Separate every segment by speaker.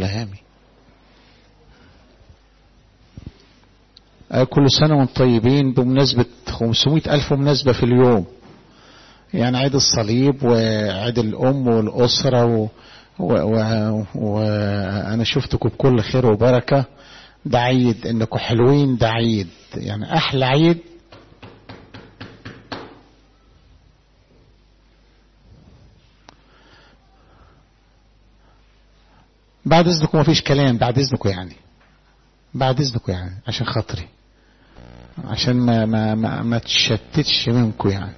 Speaker 1: لهامي كل سنة وانتم طيبين بمناسبة 500 ألف مناسبة في اليوم يعني عيد الصليب وعيد الأم والأسرة و... وأنا و... و... شفتكم بكل خير وبركة ده عيد انكم حلوين ده عيد يعني احلى عيد بعد اذنكم مفيش كلام بعد اذنكم يعني بعد اذنكم يعني عشان خاطري عشان ما ما ما, ما تشتتش منكم يعني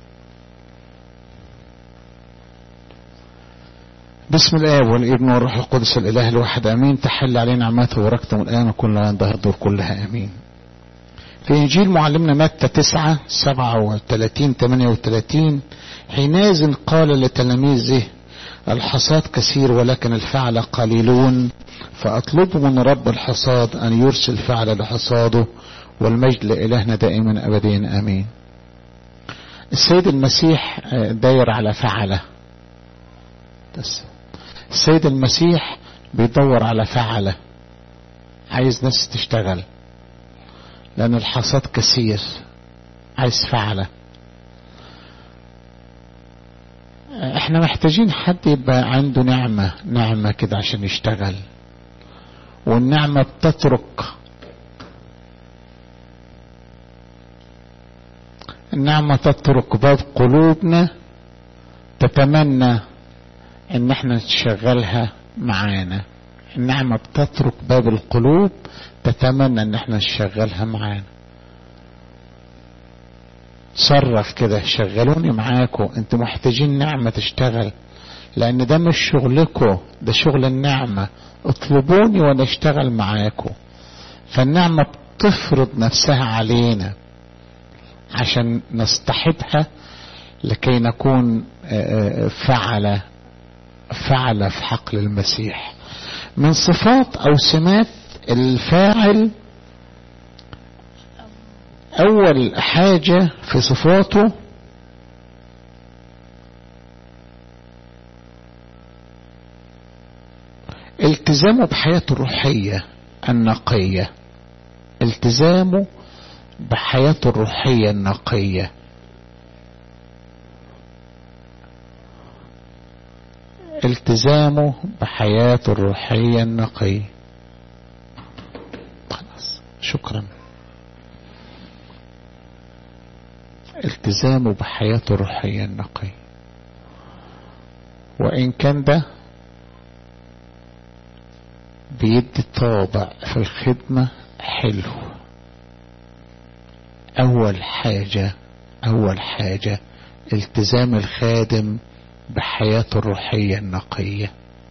Speaker 1: بسم الآب والابن والروح القدس الإله الواحد آمين تحل علينا نعمته وبركته الآن وكل الظهر كلها آمين في إنجيل معلمنا متى تسعة سبعة وثلاثين ثمانية وثلاثين حينئذ قال لتلاميذه الحصاد كثير ولكن الفعل قليلون فأطلب من رب الحصاد أن يرسل فعل لحصاده والمجد لإلهنا دائما أبدين آمين السيد المسيح داير على فعله بس السيد المسيح بيدور على فعله عايز ناس تشتغل لأن الحصاد كثير عايز فعله احنا محتاجين حد يبقى عنده نعمة نعمة كده عشان يشتغل والنعمة بتترك النعمة تترك باب قلوبنا تتمنى ان احنا نشغلها معانا النعمة بتترك باب القلوب تتمنى ان احنا نشغلها معانا صرف كده شغلوني معاكم انتوا محتاجين نعمة تشتغل لان ده مش شغلكم ده شغل النعمة اطلبوني وانا اشتغل معاكم فالنعمة بتفرض نفسها علينا عشان نصطحبها لكي نكون فعل فعل في حقل المسيح من صفات او سمات الفاعل اول حاجة في صفاته التزامه بحياته الروحية النقية التزامه بحياته الروحية النقية التزامه بحياته الروحية النقية خلاص شكرا التزامه بحياته الروحية النقية وإن كان ده بيدي طابع في الخدمة حلو أول حاجة أول حاجة التزام الخادم بحياته الروحية النقية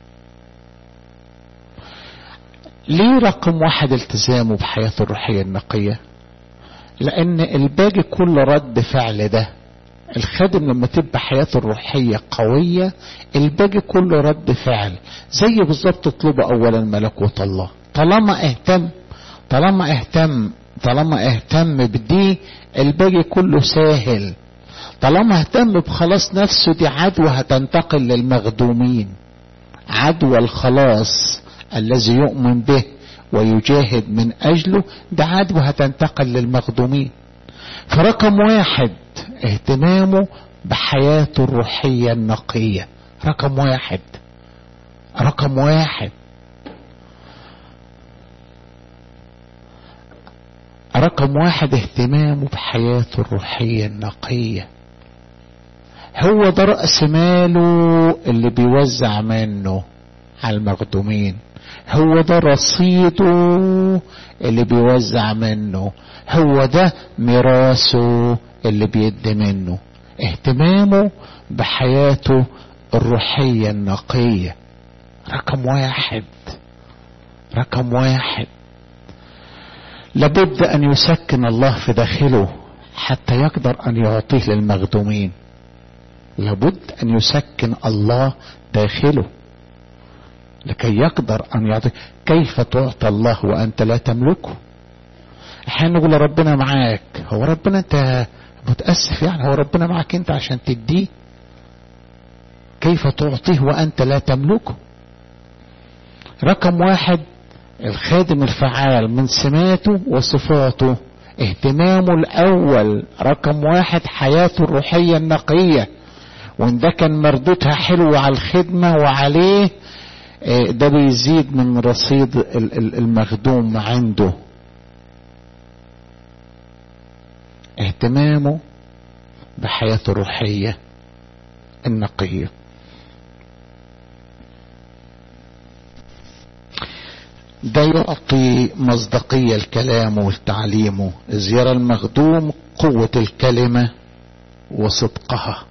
Speaker 1: ليه رقم واحد التزامه بحياته الروحية النقية لأن الباقي كله رد فعل ده الخادم لما تبقى حياته الروحية قوية الباقي كله رد فعل زي بالظبط اطلبوا أولا ملكوت الله طالما اهتم طالما اهتم طالما اهتم بدي الباقي كله ساهل طالما اهتم بخلاص نفسه دي عدوى هتنتقل للمخدومين عدوى الخلاص الذي يؤمن به ويجاهد من اجله ده عدوى هتنتقل للمخدومين فرقم واحد اهتمامه بحياته الروحية النقية رقم واحد رقم واحد رقم واحد اهتمامه بحياته الروحية النقية هو ده رأس ماله اللي بيوزع منه على المخدومين هو ده رصيده اللي بيوزع منه هو ده ميراثه اللي بيدي منه اهتمامه بحياته الروحية النقية رقم واحد رقم واحد لابد ان يسكن الله في داخله حتى يقدر ان يعطيه للمخدومين لابد ان يسكن الله داخله لكي يقدر ان يعطي كيف تعطى الله وانت لا تملكه احيانا نقول ربنا معاك هو ربنا انت متاسف يعني هو ربنا معاك انت عشان تديه كيف تعطيه وانت لا تملكه رقم واحد الخادم الفعال من سماته وصفاته اهتمامه الأول رقم واحد حياته الروحية النقية وان ده كان مردودها حلو على الخدمة وعليه ده بيزيد من رصيد المخدوم عنده اهتمامه بحياته الروحية النقية ده يعطي مصداقية لكلامه ولتعليمه إذ يرى المخدوم قوة الكلمة وصدقها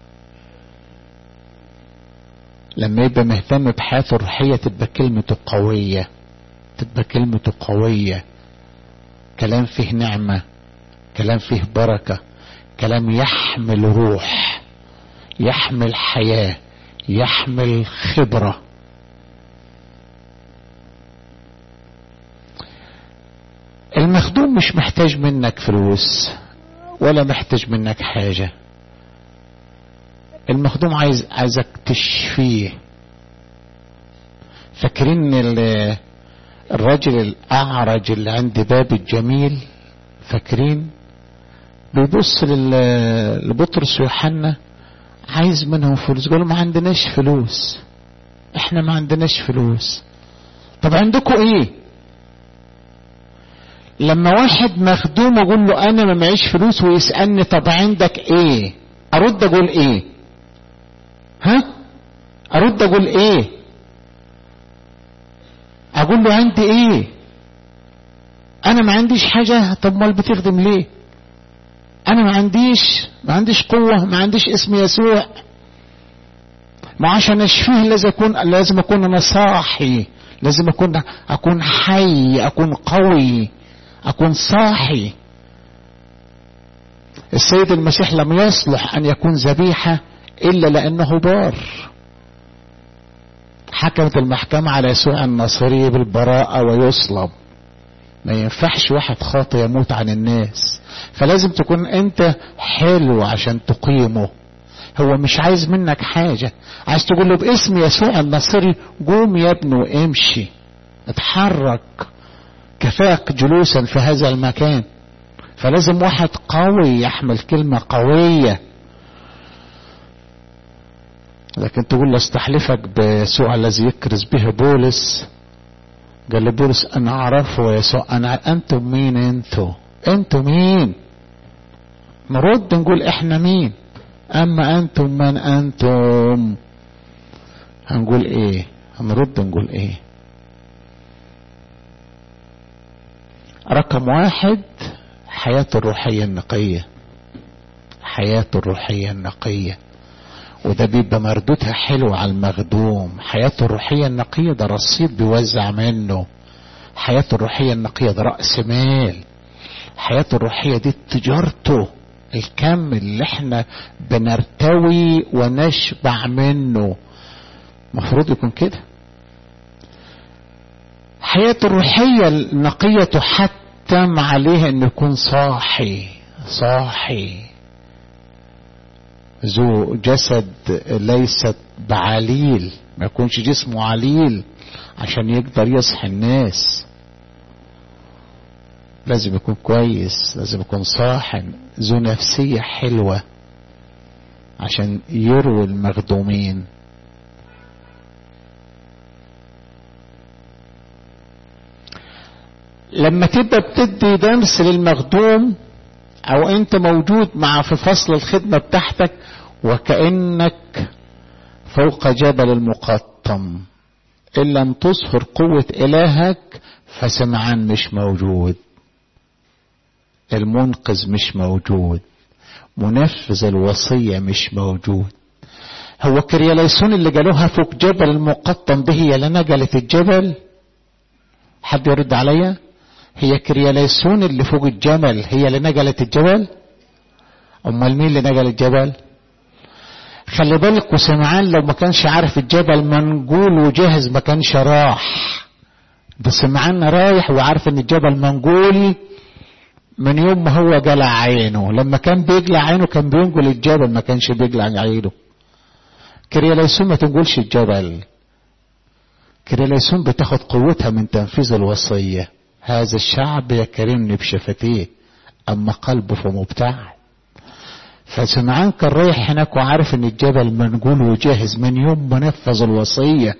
Speaker 1: لما يبقى مهتم بحياته الروحية تبقى كلمته قوية تبقى كلمته قوية كلام فيه نعمة كلام فيه بركة كلام يحمل روح يحمل حياة يحمل خبرة المخدوم مش محتاج منك فلوس ولا محتاج منك حاجة المخدوم عايز عايزك تشفيه فاكرين الراجل الأعرج اللي عند باب الجميل فاكرين بيبص لبطرس ويوحنا عايز منهم فلوس قالوا ما عندناش فلوس احنا ما عندناش فلوس طب عندكم ايه لما واحد مخدوم اقول له انا ما معيش فلوس ويسالني طب عندك ايه ارد اقول ايه ها ارد اقول ايه اقول له عندي ايه انا ما عنديش حاجه طب امال بتخدم ليه انا ما عنديش ما عنديش قوه ما عنديش اسم يسوع ما عشان اشفيه لازم اكون لازم اكون انا صاحي لازم اكون اكون حي اكون قوي اكون صاحي السيد المسيح لم يصلح ان يكون ذبيحه الا لانه بار حكمت المحكمة على يسوع الناصري بالبراءة ويصلب ما ينفعش واحد خاطئ يموت عن الناس فلازم تكون انت حلو عشان تقيمه هو مش عايز منك حاجة عايز تقول له باسم يسوع الناصري قوم يا ابني وامشي اتحرك كفاك جلوسا في هذا المكان فلازم واحد قوي يحمل كلمة قوية لكن تقول له استحلفك بيسوع الذي يكرز به بولس قال لبولس انا اعرفه يسوع انا انتم مين انتوا انتوا مين نرد نقول احنا مين اما انتم من انتم هنقول ايه هنرد نقول ايه رقم واحد حياته الروحية النقية حياته الروحية النقية وده بيبقى مردودها حلو على المخدوم حياته الروحية النقية ده رصيد بيوزع منه حياته الروحية النقية ده رأس مال حياته الروحية دي تجارته الكم اللي احنا بنرتوي ونشبع منه مفروض يكون كده حياته الروحية النقية تحتم عليه انه يكون صاحي صاحي ذو جسد ليست بعليل ما يكونش جسمه عليل عشان يقدر يصحي الناس لازم يكون كويس لازم يكون صاحن ذو نفسية حلوة عشان يروي المخدومين لما تبقى بتدي درس للمخدوم او انت موجود مع في فصل الخدمة بتاعتك وكأنك فوق جبل المقطم ان لم تظهر قوة الهك فسمعان مش موجود المنقذ مش موجود منفذ الوصية مش موجود هو كرياليسون اللي جالوها فوق جبل المقطم به هي اللي نقلت الجبل حد يرد عليا هي كرياليسون اللي فوق الجمل هي اللي نقلت الجبل امال مين اللي نقل الجبل خلي بالك وسمعان لو ما كانش عارف الجبل منقول وجاهز ما كانش راح ده سمعان رايح وعارف ان الجبل منقول من يوم ما هو جلع عينه لما كان بيجلع عينه كان بينقل الجبل ما كانش بيجلع عينه كرياليسون ما تنقلش الجبل كريليسون بتاخد قوتها من تنفيذ الوصية هذا الشعب يكرمني بشفتيه أما قلبه فمبتعد فسمعان كان رايح هناك وعارف ان الجبل منقول وجاهز من يوم ما نفذ الوصية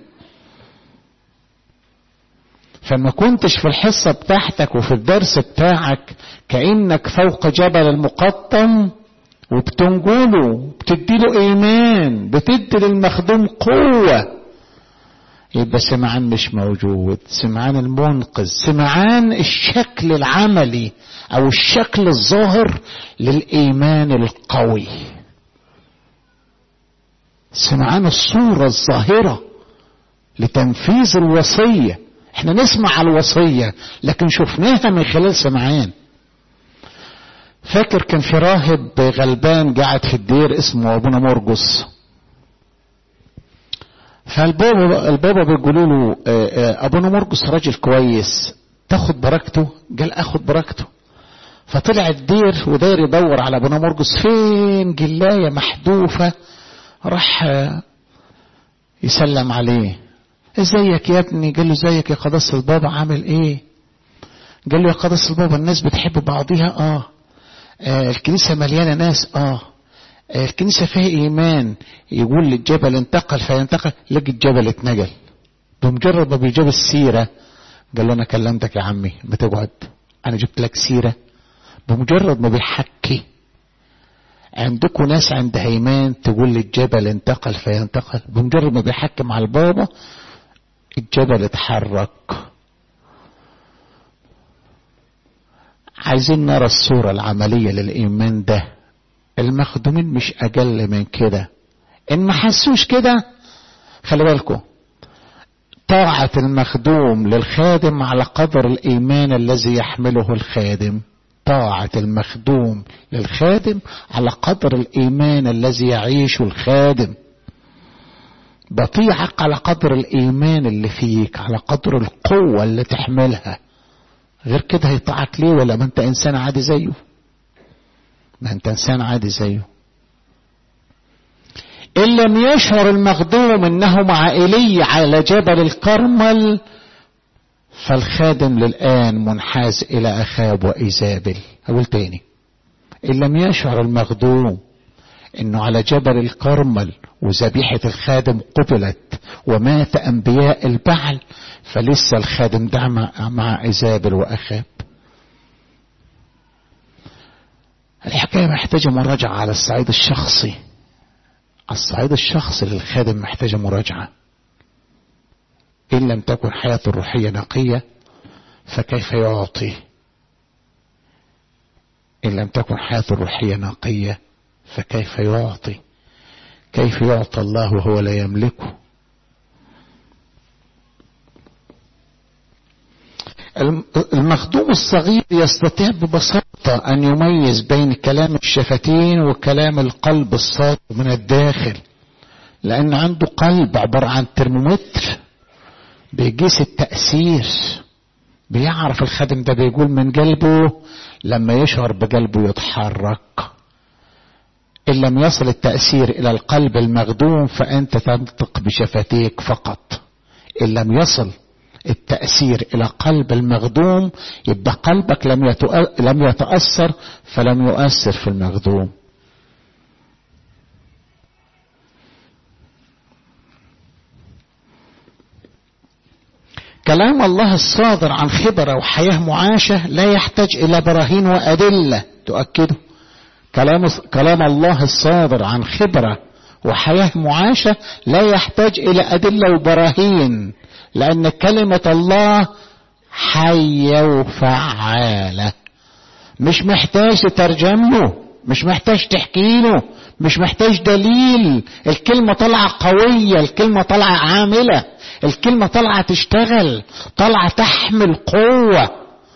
Speaker 1: فما كنتش في الحصة بتاعتك وفي الدرس بتاعك كأنك فوق جبل المقطم وبتنجله بتديله ايمان بتدي للمخدوم قوة يبقى سمعان مش موجود سمعان المنقذ سمعان الشكل العملي او الشكل الظاهر للايمان القوي سمعان الصورة الظاهرة لتنفيذ الوصية احنا نسمع الوصية لكن شفناها من خلال سمعان فاكر كان في راهب غلبان قاعد في الدير اسمه ابونا مرقس فالبابا البابا بيقولوا له ابونا مرقس راجل كويس تاخد بركته قال اخد بركته فطلع الدير وداير يدور على ابونا مرقس فين جلايه محذوفه راح يسلم عليه ازيك يا ابني قال له ازيك يا قدس البابا عامل ايه قال له يا قدس البابا الناس بتحب بعضيها اه, آه الكنيسة مليانة ناس اه آه الكنيسة فيها ايمان يقول للجبل انتقل فينتقل لقي الجبل اتنقل بمجرد ما بيجاب السيرة قال له انا كلمتك يا عمي بتقعد انا جبت لك سيرة بمجرد ما بيحكي عندكم ناس عندها ايمان تقول للجبل انتقل فينتقل بمجرد ما بيحكي مع البابا الجبل اتحرك عايزين نرى الصورة العملية للإيمان ده المخدومين مش أقل من كده إن ما حسوش كده خلي بالكم طاعة المخدوم للخادم على قدر الإيمان الذي يحمله الخادم طاعة المخدوم للخادم على قدر الإيمان الذي يعيشه الخادم بطيعك على قدر الإيمان اللي فيك على قدر القوة اللي تحملها غير كده هيطاعك ليه ولا ما انت انسان عادي زيه ما انت انسان عادي زيه ان لم يشعر المخدوم انه مع ايلي على جبل الكرمل فالخادم للان منحاز الى اخاب وايزابل اقول تاني ان لم يشعر المخدوم انه على جبل الكرمل وذبيحة الخادم قبلت ومات انبياء البعل فلسه الخادم ده مع, مع ايزابل واخاب الحكاية محتاجة مراجعة على الصعيد الشخصي على الصعيد الشخصي للخادم محتاجة مراجعة إن لم تكن حياته الروحية نقية فكيف يعطي إن لم تكن حياته الروحية نقية فكيف يعطي كيف يعطى الله وهو لا يملكه المخدوم الصغير يستطيع ببساطة أن يميز بين كلام الشفتين وكلام القلب الصادق من الداخل لأن عنده قلب عبارة عن ترمومتر بيقيس التأثير بيعرف الخادم ده بيقول من قلبه لما يشعر بقلبه يتحرك إن لم يصل التأثير إلى القلب المخدوم فأنت تنطق بشفتيك فقط إن لم يصل التأثير إلى قلب المخدوم يبقى قلبك لم لم يتأثر فلم يؤثر في المخدوم كلام الله الصادر عن خبرة وحياة معاشة لا يحتاج إلى براهين وأدلة تؤكده كلام كلام الله الصادر عن خبرة وحياة معاشة لا يحتاج إلى أدلة وبراهين لأن كلمة الله حية وفعالة مش محتاج تترجم له مش محتاج تحكي له مش محتاج دليل الكلمة طالعة قوية الكلمة طالعة عاملة الكلمة طالعة تشتغل طالعة تحمل قوة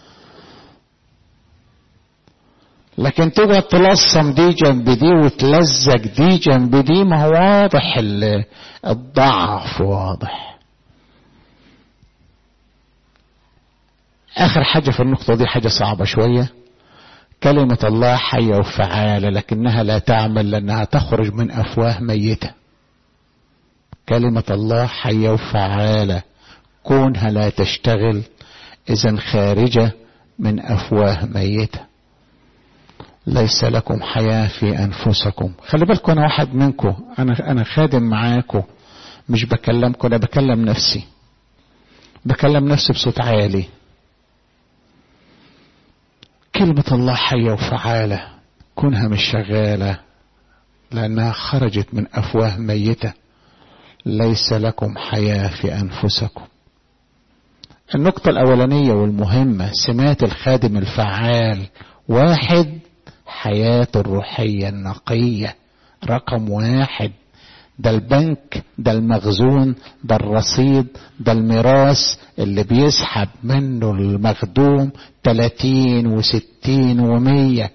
Speaker 1: لكن تقعد تلصم دي جنب دي وتلزق دي جنب دي ما هو واضح الضعف واضح اخر حاجة في النقطة دي حاجة صعبة شوية كلمة الله حية وفعالة لكنها لا تعمل لأنها تخرج من أفواه ميتة كلمة الله حية وفعالة كونها لا تشتغل إذا خارجة من أفواه ميتة ليس لكم حياة في أنفسكم خلي بالكم أنا واحد منكم أنا أنا خادم معاكم مش بكلمكم أنا بكلم نفسي بكلم نفسي بصوت عالي كلمة الله حية وفعالة كونها مش شغالة لأنها خرجت من أفواه ميتة ليس لكم حياة في أنفسكم النقطة الأولانية والمهمة سمات الخادم الفعال واحد حياته الروحية النقية رقم واحد ده البنك ده المخزون ده الرصيد ده الميراث اللي بيسحب منه المخدوم تلاتين وستين ومية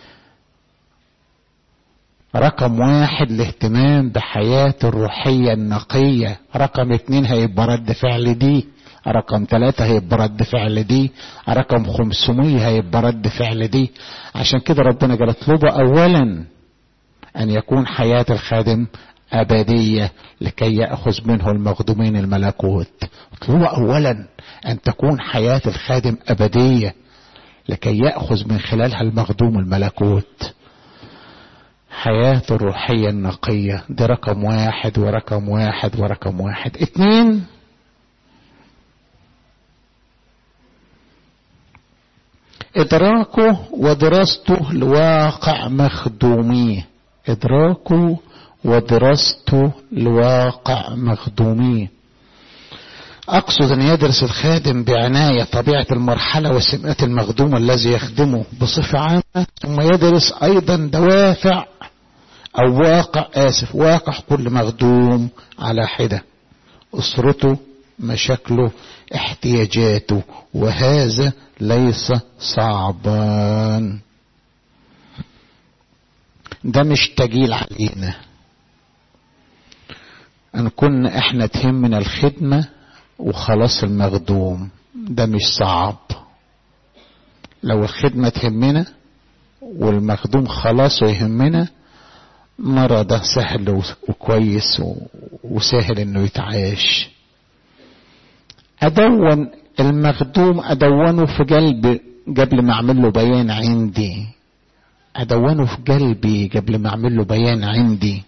Speaker 1: رقم واحد الاهتمام بحياته الروحية النقية رقم اتنين هيبقى رد فعل دي رقم ثلاثة هيبقى رد فعل دي رقم خمسمية هيبقى رد فعل دي عشان كده ربنا قال اطلبوا أولا أن يكون حياة الخادم أبدية لكي يأخذ منه المخدومين الملكوت اطلبوا أولا أن تكون حياة الخادم أبدية لكي يأخذ من خلالها المخدوم الملكوت حياته الروحية النقية دي رقم واحد ورقم واحد ورقم واحد اتنين إدراكه ودراسته لواقع مخدوميه إدراكه ودراسته لواقع مخدوميه أقصد أن يدرس الخادم بعناية طبيعة المرحلة وسمات المخدوم الذي يخدمه بصفة عامة ثم يدرس أيضا دوافع أو واقع آسف واقع كل مخدوم على حدة أسرته مشاكله احتياجاته وهذا ليس صعبا ده مش تجيل علينا ان كنا احنا تهمنا الخدمة وخلاص المخدوم ده مش صعب لو الخدمة تهمنا والمخدوم خلاص ويهمنا مرة ده سهل وكويس وسهل انه يتعاش ادون المخدوم ادونه في قلبي قبل ما اعمل له بيان عندي ادونه في قلبي قبل ما اعمل له بيان عندي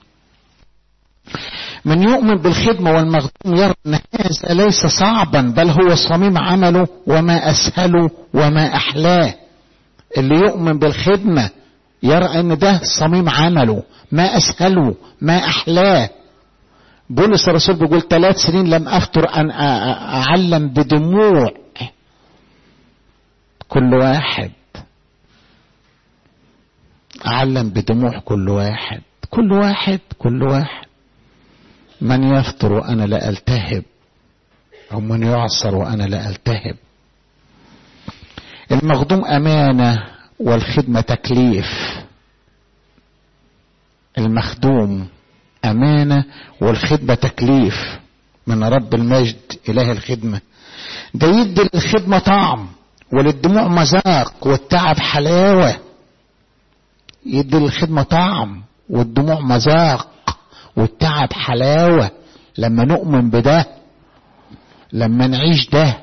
Speaker 1: من يؤمن بالخدمة والمخدوم يرى أن هذا ليس صعبا بل هو صميم عمله وما أسهله وما أحلاه اللي يؤمن بالخدمة يرى أن ده صميم عمله ما أسهله ما أحلاه بولس الرسول بيقول ثلاث سنين لم أفتر أن أعلم بدموع كل واحد أعلم بدموع كل واحد كل واحد كل واحد من يفطر وأنا لا ألتهب أو من يعصر وأنا لا ألتهب المخدوم أمانة والخدمة تكليف المخدوم أمانة والخدمة تكليف من رب المجد إله الخدمة ده يدي للخدمة طعم وللدموع مذاق والتعب حلاوة يدي للخدمة طعم والدموع مذاق والتعب حلاوة لما نؤمن بده لما نعيش ده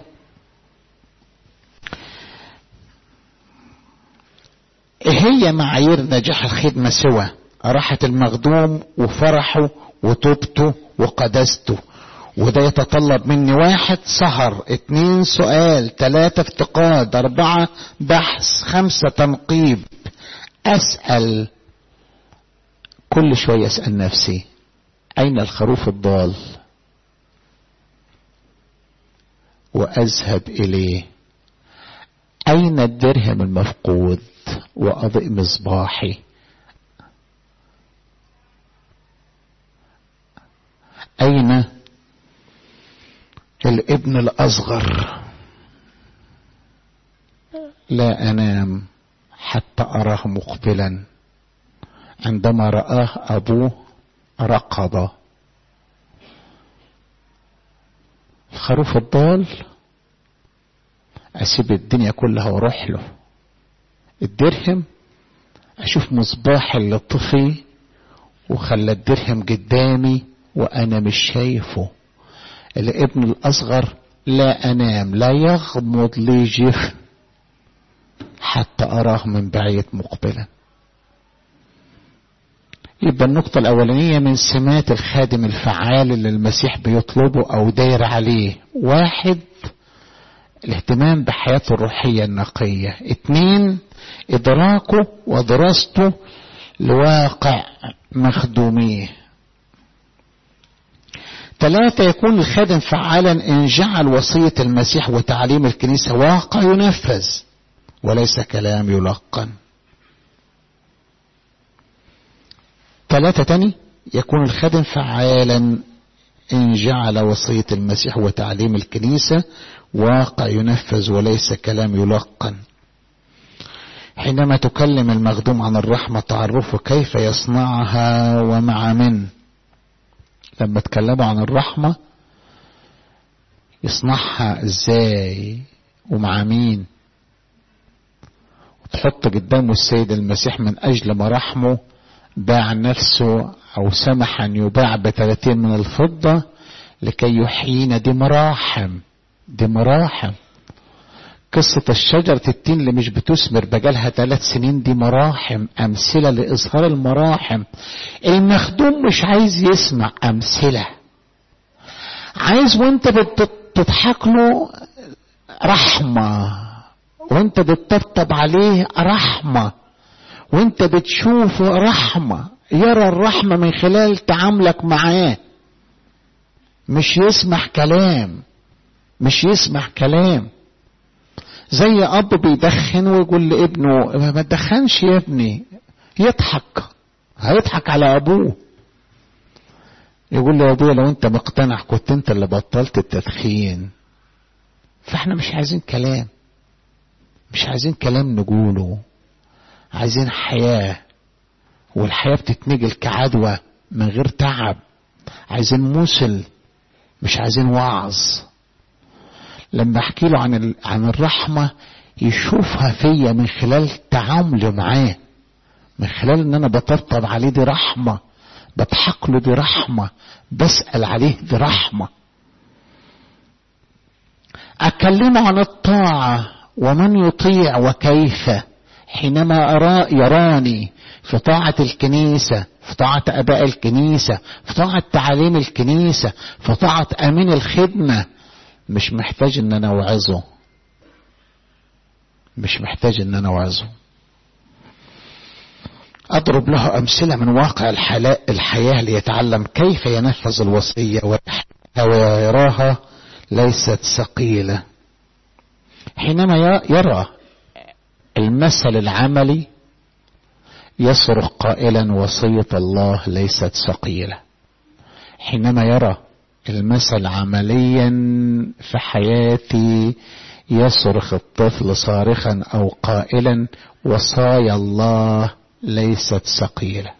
Speaker 1: ايه هي معايير نجاح الخدمة سوى راحة المخدوم وفرحه وتوبته وقدسته وده يتطلب مني واحد سهر اتنين سؤال تلاتة افتقاد اربعة بحث خمسة تنقيب اسأل كل شوية اسأل نفسي اين الخروف الضال واذهب اليه اين الدرهم المفقود واضئ مصباحي اين الابن الاصغر لا انام حتى اراه مقبلا عندما راه ابوه رقض الخروف الضال اسيب الدنيا كلها واروح له الدرهم اشوف مصباح اللي طفي وخلى الدرهم قدامي وانا مش شايفه الابن الاصغر لا أنام لا يغمض لي جفن حتى أراه من بعيد مقبلا يبقى النقطة الأولانية من سمات الخادم الفعال اللي المسيح بيطلبه أو داير عليه واحد الاهتمام بحياته الروحية النقية اتنين إدراكه ودراسته لواقع مخدوميه ثلاثة يكون الخادم فعالا إن جعل وصية المسيح وتعليم الكنيسة واقع ينفذ وليس كلام يلقن ثلاثة تاني يكون الخادم فعالا إن جعل وصية المسيح وتعليم الكنيسة واقع ينفذ وليس كلام يلقن حينما تكلم المخدوم عن الرحمة تعرفه كيف يصنعها ومع من لما تكلموا عن الرحمة يصنعها ازاي ومع مين وتحط قدامه السيد المسيح من اجل مراحمه باع نفسه او سمح ان يباع بثلاثين من الفضة لكي يحيينا دي مراحم دي مراحم قصة الشجرة التين اللي مش بتثمر بقالها ثلاث سنين دي مراحم أمثلة لإظهار المراحم المخدوم مش عايز يسمع أمثلة عايز وانت بتضحك له رحمة وانت بتطبطب عليه رحمة وانت بتشوفه رحمة يرى الرحمة من خلال تعاملك معاه مش يسمع كلام مش يسمع كلام زي اب بيدخن ويقول لابنه ما تدخنش يا ابني يضحك هيضحك على ابوه يقول له يا ابويا لو انت مقتنع كنت انت اللي بطلت التدخين فاحنا مش عايزين كلام مش عايزين كلام نقوله عايزين حياة والحياة بتتنقل كعدوى من غير تعب عايزين موسل مش عايزين وعظ لما احكي له عن عن الرحمه يشوفها فيا من خلال تعاملي معاه من خلال ان انا بطبطب عليه دي رحمه بضحك له دي رحمه بسال عليه دي رحمه اكلمه عن الطاعه ومن يطيع وكيف حينما أرى يراني في طاعة الكنيسة في طاعة أباء الكنيسة في طاعة تعاليم الكنيسة في طاعة أمين الخدمة مش محتاج ان انا اوعظه مش محتاج ان انا اوعظه اضرب له امثله من واقع الحياه ليتعلم كيف ينفذ الوصيه ويراها ليست ثقيله حينما يرى المثل العملي يصرخ قائلا وصيه الله ليست ثقيله حينما يرى المثل عمليا في حياتي يصرخ الطفل صارخا او قائلا وصايا الله ليست ثقيله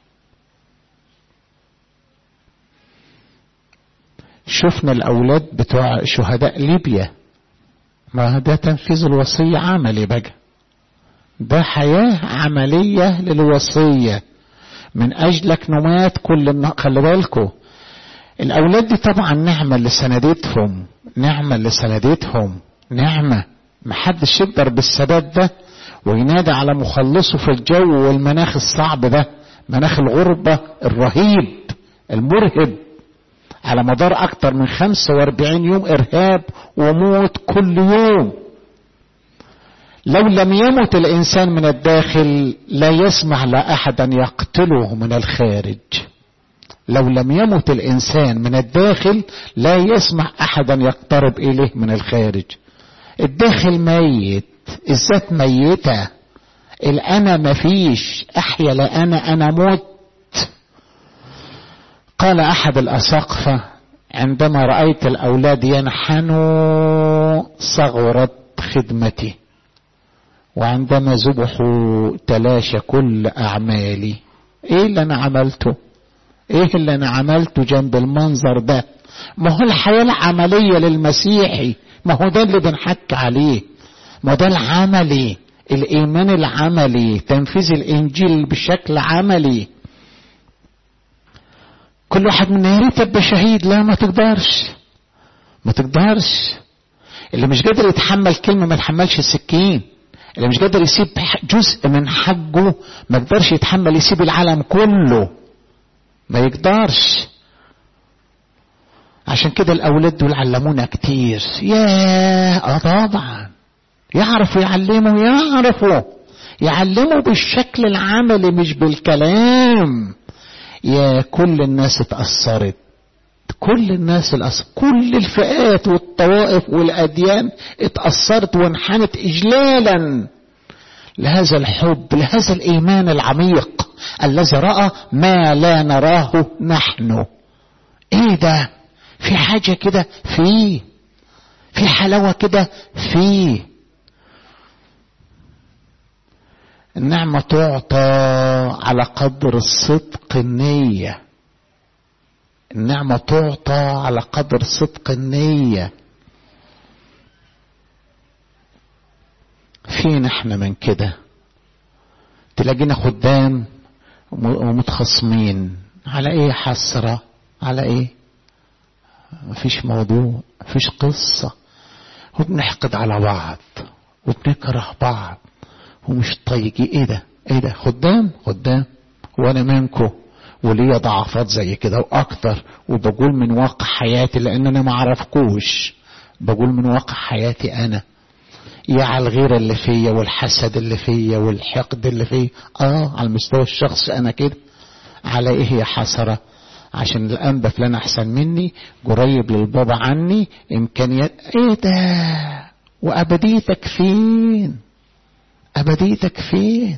Speaker 1: شفنا الاولاد بتوع شهداء ليبيا ما ده تنفيذ الوصيه عملي بقى ده حياه عمليه للوصيه من اجلك نمات كل خلي بالكم الأولاد دي طبعا نعمة اللي سندتهم نعمة اللي سندتهم نعمة محدش يقدر بالثبات ده وينادي على مخلصه في الجو والمناخ الصعب ده مناخ الغربة الرهيب المرهب على مدار أكتر من 45 يوم إرهاب وموت كل يوم لو لم يمت الإنسان من الداخل لا يسمح لأحدا يقتله من الخارج لو لم يمت الانسان من الداخل لا يسمح احدا يقترب اليه من الخارج الداخل ميت الذات ميته الانا مفيش احيا لا انا انا مت قال احد الاساقفه عندما رايت الاولاد ينحنوا صغرت خدمتي وعندما ذبحوا تلاشى كل اعمالي ايه اللي انا عملته ايه اللي انا عملته جنب المنظر ده ما هو الحياة العملية للمسيحي ما هو ده اللي بنحك عليه ما ده العملي الايمان العملي تنفيذ الانجيل بشكل عملي كل واحد منا يا ريت ابقى شهيد لا ما تقدرش ما تقدرش اللي مش قادر يتحمل كلمة ما يتحملش السكين اللي مش قادر يسيب جزء من حقه ما يقدرش يتحمل يسيب العالم كله ما يقدرش عشان كده الاولاد دول علمونا كتير ياه اه طبعا يعرفوا يعلموا يعرفوا يعلموا بالشكل العملي مش بالكلام يا كل الناس اتأثرت كل الناس الأص... كل الفئات والطوائف والأديان اتأثرت وانحنت إجلالا لهذا الحب لهذا الإيمان العميق الذي رأى ما لا نراه نحن إيه ده في حاجة كده فيه في حلاوة كده فيه النعمة تعطى على قدر الصدق النية النعمة تعطى على قدر صدق النية فين احنا من كده تلاقينا خدام ومتخصمين على ايه حسرة على ايه مفيش موضوع مفيش قصة وبنحقد على بعض وبنكره بعض ومش طايقي ايه ده ايه ده خدام خدام وانا منكم وليا ضعفات زي كده واكتر وبقول من واقع حياتي لان انا ما اعرفكوش بقول من واقع حياتي انا يا على الغيرة اللي فيا والحسد اللي فيا والحقد اللي فيا اه على المستوى الشخصي انا كده على ايه يا حسرة عشان الانبا فلان احسن مني قريب للبابا عني امكانيات ايه ده وابديتك فين ابديتك فين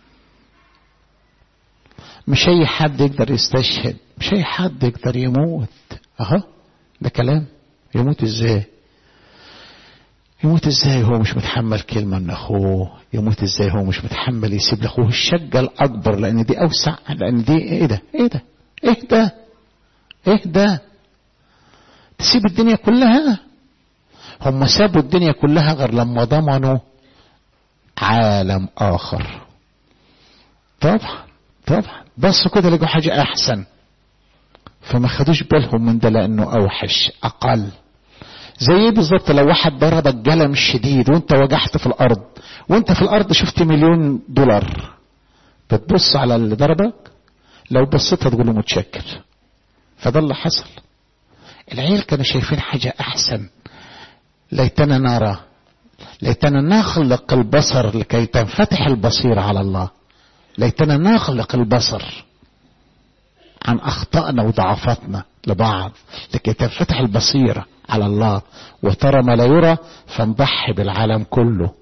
Speaker 1: مش اي حد يقدر يستشهد مش اي حد يقدر يموت اهو ده كلام يموت ازاي يموت ازاي هو مش متحمل كلمة من اخوه يموت ازاي هو مش متحمل يسيب لاخوه الشقة الاكبر لان دي اوسع لان دي ايه ده ايه ده ايه ده ايه ده تسيب الدنيا كلها هم سابوا الدنيا كلها غير لما ضمنوا عالم اخر طبعا طبعا بصوا كده لقوا حاجة احسن فما خدوش بالهم من ده لانه اوحش اقل زي ايه بالظبط لو واحد ضربك جلم شديد وانت وجحت في الارض وانت في الارض شفت مليون دولار بتبص على اللي ضربك لو بصيت هتقول له متشكر فده اللي حصل العيال كانوا شايفين حاجة احسن ليتنا نرى ليتنا نخلق البصر لكي تنفتح البصيرة على الله ليتنا نخلق البصر عن اخطائنا وضعفاتنا لبعض لكي تنفتح البصيرة على الله وترى ما لا يرى فنضحي بالعالم كله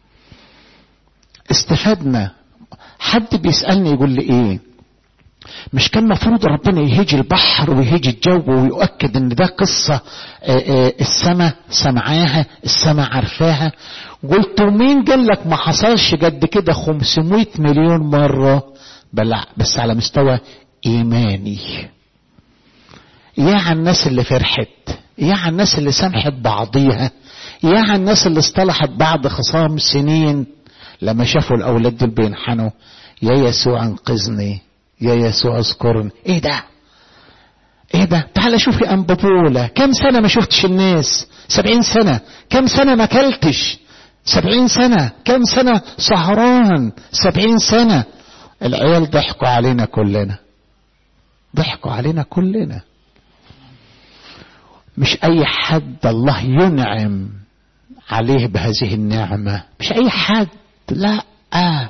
Speaker 1: استفدنا حد بيسألني يقول لي ايه مش كان مفروض ربنا يهيج البحر ويهيج الجو ويؤكد ان ده قصة السماء سمعاها السماء عارفاها قلت ومين قال لك ما حصلش قد كده 500 مليون مرة بس على مستوى ايماني يا على الناس اللي فرحت يا على الناس اللي سامحت بعضيها يا على الناس اللي اصطلحت بعد خصام سنين لما شافوا الاولاد دول بينحنوا يا يسوع انقذني يا يسوع اذكرني ايه ده ايه ده تعال شوف يا انبابولا كم سنة ما شفتش الناس سبعين سنة كم سنة ما كلتش سبعين سنة كم سنة سهران سبعين سنة العيال ضحكوا علينا كلنا ضحكوا علينا كلنا مش اي حد الله ينعم عليه بهذه النعمة مش اي حد لا آه.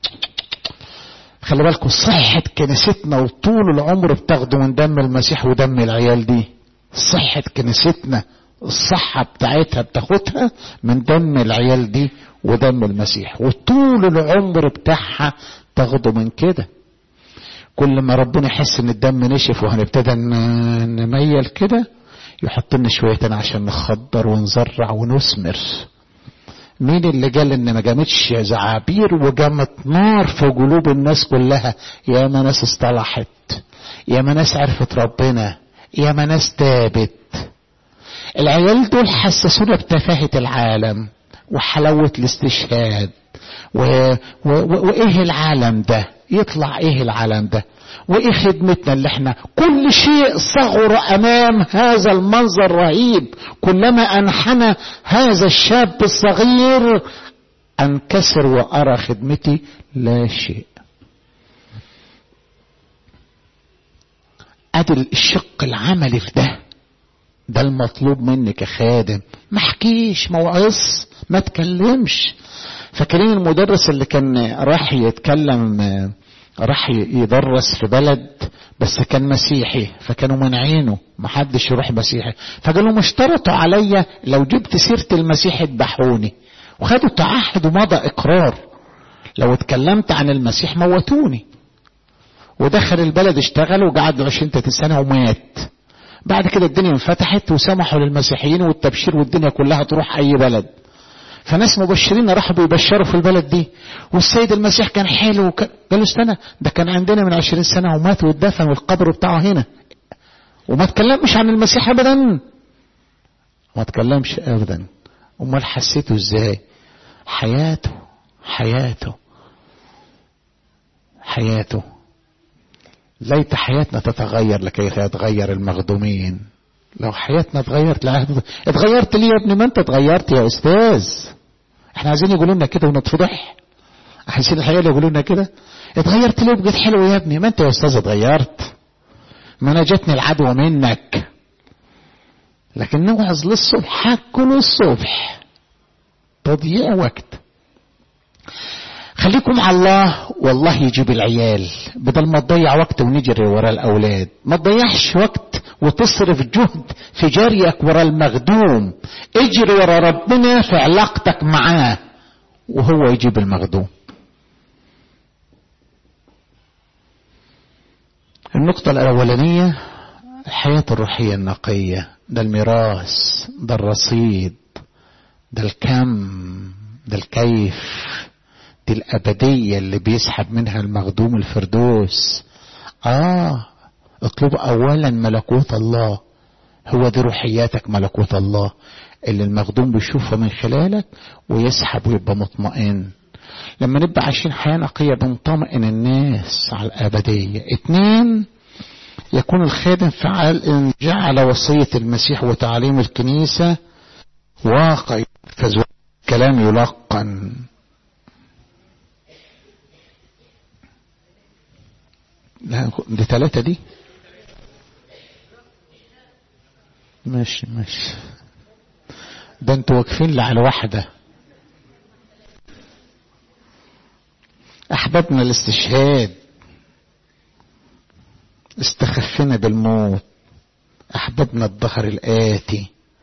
Speaker 1: خلي بالكم صحة كنيستنا وطول العمر بتاخدوا من دم المسيح ودم العيال دي صحة كنيستنا الصحة بتاعتها بتاخدها من دم العيال دي ودم المسيح وطول العمر بتاعها تاخده من كده كل ما ربنا يحس ان الدم نشف وهنبتدى نميل كده يحط لنا شوية عشان نخضر ونزرع ونثمر مين اللي قال ان ما جامتش زعابير وجامت نار في قلوب الناس كلها يا ما ناس اصطلحت يا ما ناس عرفت ربنا يا ما ناس تابت العيال دول حسسونا بتفاهة العالم وحلاوة الاستشهاد و... و... و... وايه العالم ده يطلع ايه العالم ده وايه خدمتنا اللي احنا كل شيء صغر امام هذا المنظر الرهيب كلما انحنى هذا الشاب الصغير انكسر وارى خدمتي لا شيء ادي الشق العملي في ده ده المطلوب منك يا خادم ما احكيش ما وعظ ما تكلمش فاكرين المدرس اللي كان راح يتكلم راح يدرس في بلد بس كان مسيحي فكانوا منعينه ما حدش يروح مسيحي فقالوا اشترطوا عليا لو جبت سيرة المسيح يذبحوني وخدوا تعهد ومضى اقرار لو اتكلمت عن المسيح موتوني ودخل البلد اشتغل وقعد له 20 30 سنه ومات بعد كده الدنيا انفتحت وسمحوا للمسيحيين والتبشير والدنيا كلها تروح اي بلد فناس مبشرين راحوا بيبشروا في البلد دي والسيد المسيح كان حلو وك... قالوا استنى ده كان عندنا من عشرين سنة ومات واتدفن والقبر بتاعه هنا وما تكلمش عن المسيح ابدا ما تكلمش ابدا امال حسيته ازاي حياته حياته حياته ليت حياتنا تتغير لكي يتغير المخدومين لو حياتنا اتغيرت لا اتغيرت ليه يا ابني ما انت اتغيرت يا استاذ احنا عايزين يقولوا لنا كده ونتفضح عايزين الحقيقه يقولوا لنا كده اتغيرت ليه وبقيت حلو يا ابني ما انت يا استاذ اتغيرت ما انا جاتني العدوى منك لكن نوعظ للصبح حكوا للصبح تضييع وقت خليكم على الله والله يجيب العيال بدل ما تضيع وقت ونجري ورا الاولاد ما تضيعش وقت وتصرف جهد في جريك ورا المخدوم اجري ورا ربنا في علاقتك معاه وهو يجيب المخدوم النقطة الأولانية الحياة الروحية النقية ده الميراث ده الرصيد ده الكم ده الكيف دي الأبدية اللي بيسحب منها المخدوم الفردوس آه اطلب أولا ملكوت الله هو دي روحياتك ملكوت الله اللي المخدوم بيشوفها من خلالك ويسحب ويبقى مطمئن لما نبقى عايشين حياة نقية بنطمئن الناس على الأبدية اتنين يكون الخادم فعال إن جعل وصية المسيح وتعليم الكنيسة واقع كلام يلقن لا دي ثلاثة دي ماشي ماشي ده انتوا واقفين لي على واحدة أحببنا الاستشهاد استخفنا بالموت أحببنا الظهر الآتي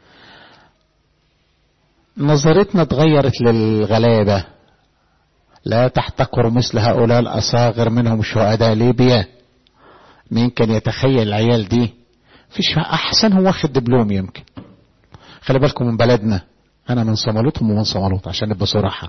Speaker 1: نظرتنا اتغيرت للغلابة لا تحتقر مثل هؤلاء الأصاغر منهم شهداء ليبيا مين كان يتخيل العيال دي فيش أحسن هو واخد دبلوم يمكن خلي بالكم من بلدنا أنا من صمالوتهم ومن صمالوت عشان نبقى صراحة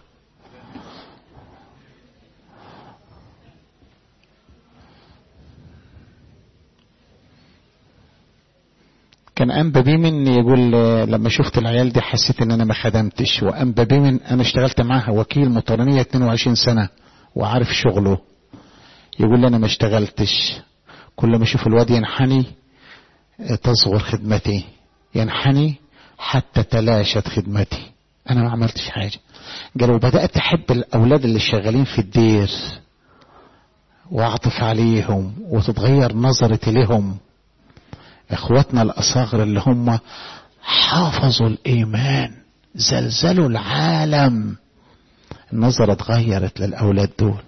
Speaker 1: كان أنبا بيمن يقول لما شفت العيال دي حسيت ان انا ما خدمتش وأنبا بيمن انا اشتغلت معاها وكيل مطرانية 22 سنة وعارف شغله يقول لي انا ما اشتغلتش كل ما اشوف الواد ينحني تصغر خدمتي ينحني حتى تلاشت خدمتي انا ما عملتش حاجة قالوا بدأت احب الاولاد اللي شغالين في الدير واعطف عليهم وتتغير نظرتي لهم اخواتنا الاصاغر اللي هم حافظوا الايمان زلزلوا العالم النظرة اتغيرت للاولاد دول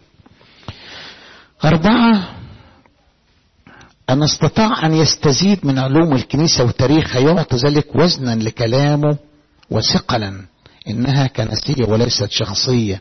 Speaker 1: اربعة ان استطاع ان يستزيد من علوم الكنيسة وتاريخها يعطي ذلك وزنا لكلامه وثقلا انها كنسية وليست شخصية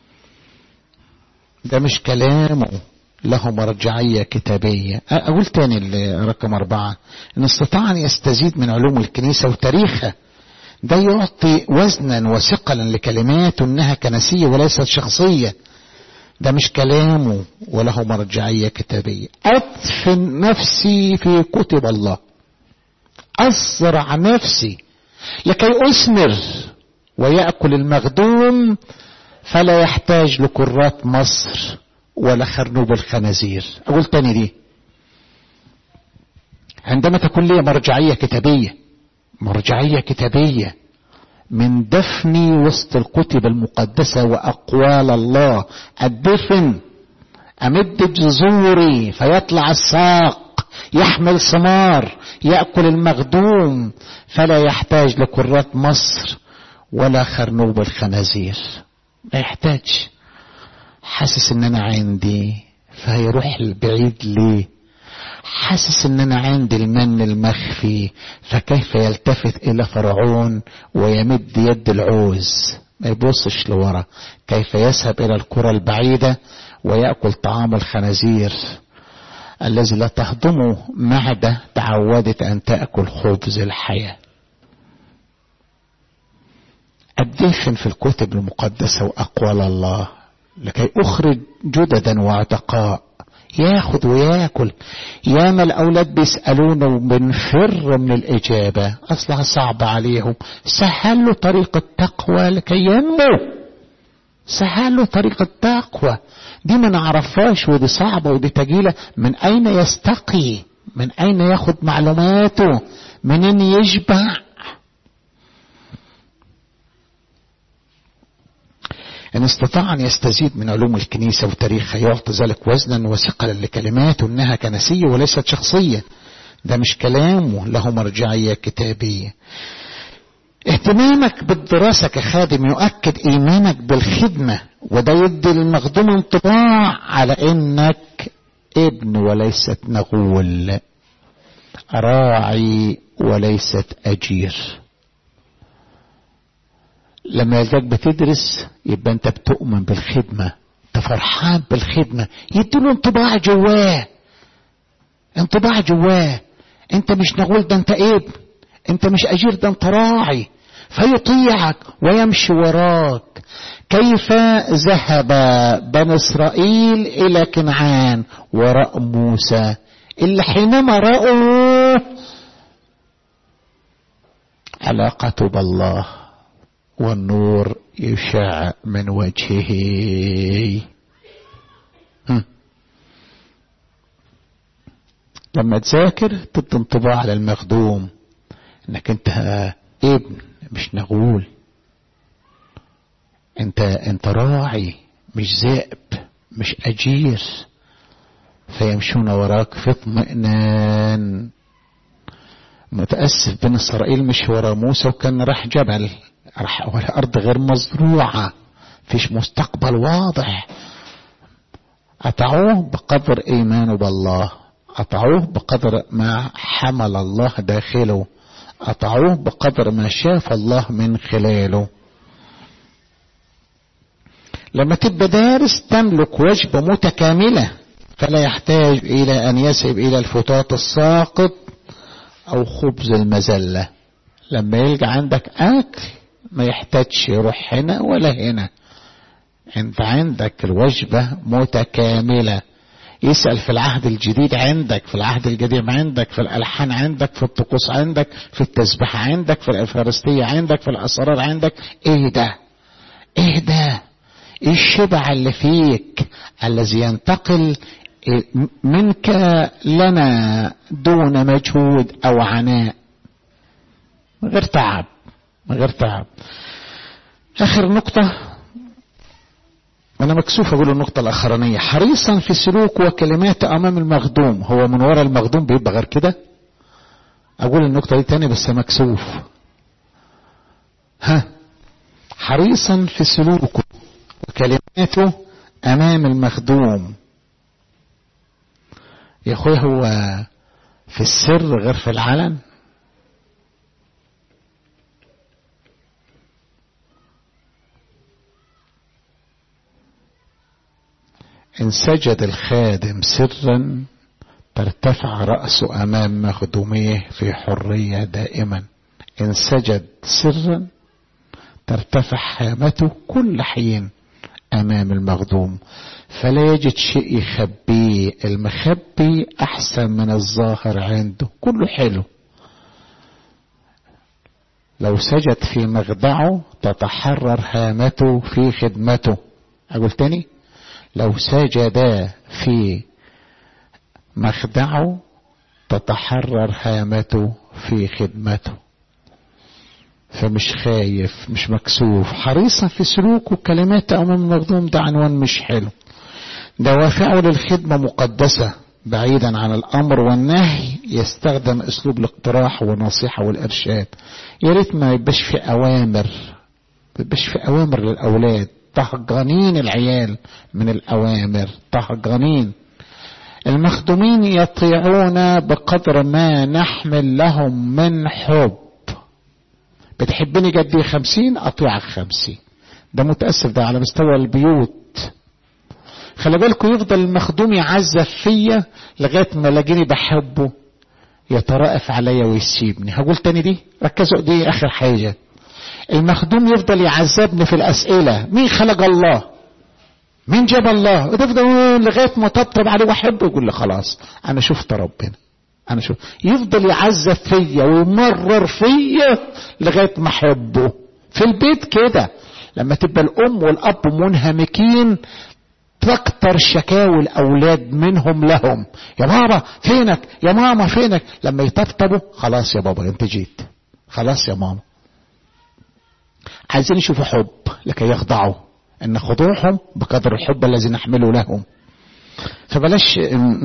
Speaker 1: ده مش كلامه له مرجعية كتابية أقول تاني رقم أربعة إن استطاع أن يستزيد من علوم الكنيسة وتاريخها ده يعطي وزنا وثقلا لكلماته إنها كنسية وليست شخصية ده مش كلامه وله مرجعية كتابية أدفن نفسي في كتب الله أزرع نفسي لكي أثمر ويأكل المخدوم فلا يحتاج لكرات مصر ولا خرنوب الخنازير أقول تاني دي عندما تكون لي مرجعية كتابية مرجعية كتابية من دفني وسط الكتب المقدسة وأقوال الله الدفن أمد جذوري فيطلع الساق يحمل ثمار يأكل المخدوم فلا يحتاج لكرات مصر ولا خرنوب الخنازير ما يحتاج حاسس ان انا عندي فهيروح البعيد ليه حاسس ان انا عندي المن المخفي فكيف يلتفت الى فرعون ويمد يد العوز ما يبصش لورا كيف يذهب الى القرى البعيده وياكل طعام الخنازير الذي لا تهضمه معده تعودت ان تاكل خبز الحياه الدفن في الكتب المقدسه واقوال الله لكي اخرج جددا وعتقاء ياخد وياكل ياما الاولاد بيسالونا وبنفر من الاجابه اصلها صعبه عليهم سهل له طريق التقوى لكي ينمو سهل له طريق التقوى دي ما نعرفهاش ودي صعبه ودي تجيله من اين يستقي من اين ياخد معلوماته منين يشبع إن استطاع أن يستزيد من علوم الكنيسة وتاريخها يعطي ذلك وزنا وثقلا لكلماته إنها كنسية وليست شخصية ده مش كلامه له مرجعية كتابية اهتمامك بالدراسة كخادم يؤكد إيمانك بالخدمة وده يدي للمخدوم انطباع على إنك ابن وليست نغول راعي وليست أجير لما يلقاك بتدرس يبقى انت بتؤمن بالخدمة انت فرحان بالخدمة يديله انطباع جواه انطباع جواه انت مش نقول ده انت ابن انت مش اجير ده انت راعي فيطيعك ويمشي وراك كيف ذهب بني اسرائيل الى كنعان وراء موسى اللي حينما رأوا علاقته بالله والنور يشع من وجهه لما تذاكر تدي انطباع على المخدوم انك انت ابن مش نغول انت انت راعي مش ذئب مش اجير فيمشون وراك في اطمئنان متأسف بن إسرائيل مش ورا موسى وكان راح جبل راح أرض غير مزروعة فيش مستقبل واضح أطعوه بقدر إيمانه بالله أطعوه بقدر ما حمل الله داخله أطعوه بقدر ما شاف الله من خلاله لما تبقى دارس تملك وجبة متكاملة فلا يحتاج إلى أن يذهب إلى الفتات الساقط أو خبز المذلة لما يلقى عندك أكل ما يحتاجش يروح هنا ولا هنا انت عندك الوجبة متكاملة يسأل في العهد الجديد عندك في العهد القديم عندك في الألحان عندك في الطقوس عندك في التسبيح عندك في الإفخارستية عندك في الأسرار عندك ايه ده ايه ده ايه الشبع اللي فيك الذي ينتقل منك لنا دون مجهود او عناء من غير تعب من غير تعب اخر نقطة انا مكسوف اقول النقطة الاخرانية حريصا في سلوك وكلمات امام المخدوم هو من وراء المخدوم بيبقى غير كده اقول النقطة دي تاني بس مكسوف ها حريصا في سلوكه وكلماته امام المخدوم يا اخويا هو في السر غير في العلن ان سجد الخادم سرا ترتفع رأسه امام مخدوميه في حرية دائما ان سجد سرا ترتفع هامته كل حين امام المخدوم فلا يجد شيء يخبيه المخبي احسن من الظاهر عنده كله حلو لو سجد في مخدعه تتحرر هامته في خدمته أقول تاني لو سجد في مخدعه تتحرر هامته في خدمته فمش خايف مش مكسوف حريصا في سلوكه كلمات أمام المخدوم ده عنوان مش حلو دوافعه للخدمة مقدسة بعيدا عن الأمر والنهي يستخدم أسلوب الاقتراح والنصيحة والإرشاد يا ريت ما يبقاش في أوامر ما يبقاش في أوامر للأولاد طهجانين العيال من الأوامر طهجانين المخدومين يطيعون بقدر ما نحمل لهم من حب بتحبني جدي خمسين أطيعك خمسين ده متأسف ده على مستوى البيوت خلي بالكم يفضل المخدوم يعذب فيا لغاية ما لاقيني بحبه يترأف عليا ويسيبني هقول تاني دي ركزوا دي آخر حاجة المخدوم يفضل يعذبني في الأسئلة مين خلق الله مين جاب الله وتفضل لغاية ما طبطب عليه واحبه يقول لي خلاص أنا شفت ربنا أنا شوف يفضل يعذب فيا ويمرر فيا لغاية ما أحبه في البيت كده لما تبقى الأم والأب منهمكين تكتر شكاوي الأولاد منهم لهم يا بابا فينك يا ماما فينك لما يطبطبوا خلاص يا بابا أنت جيت خلاص يا ماما عايزين يشوفوا حب لكي يخضعوا ان خضوعهم بقدر الحب الذي نحمله لهم فبلاش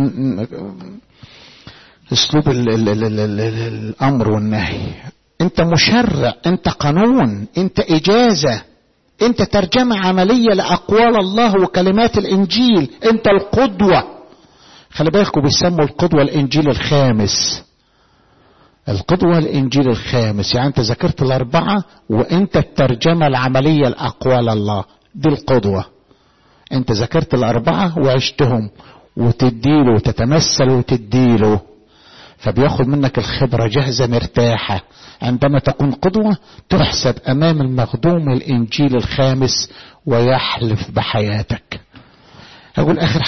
Speaker 1: اسلوب ال ال ال ال ال ال الامر والنهي انت مشرع انت قانون انت اجازه انت ترجمه عمليه لاقوال الله وكلمات الانجيل انت القدوه خلي بالكم بيسموا القدوه الانجيل الخامس القدوة الإنجيل الخامس يعني أنت ذكرت الأربعة وأنت الترجمة العملية لأقوال الله دي القدوة أنت ذكرت الأربعة وعشتهم وتديله وتتمثل وتديله فبياخد منك الخبرة جاهزة مرتاحة عندما تكون قدوة تحسب أمام المخدوم الإنجيل الخامس ويحلف بحياتك أقول آخر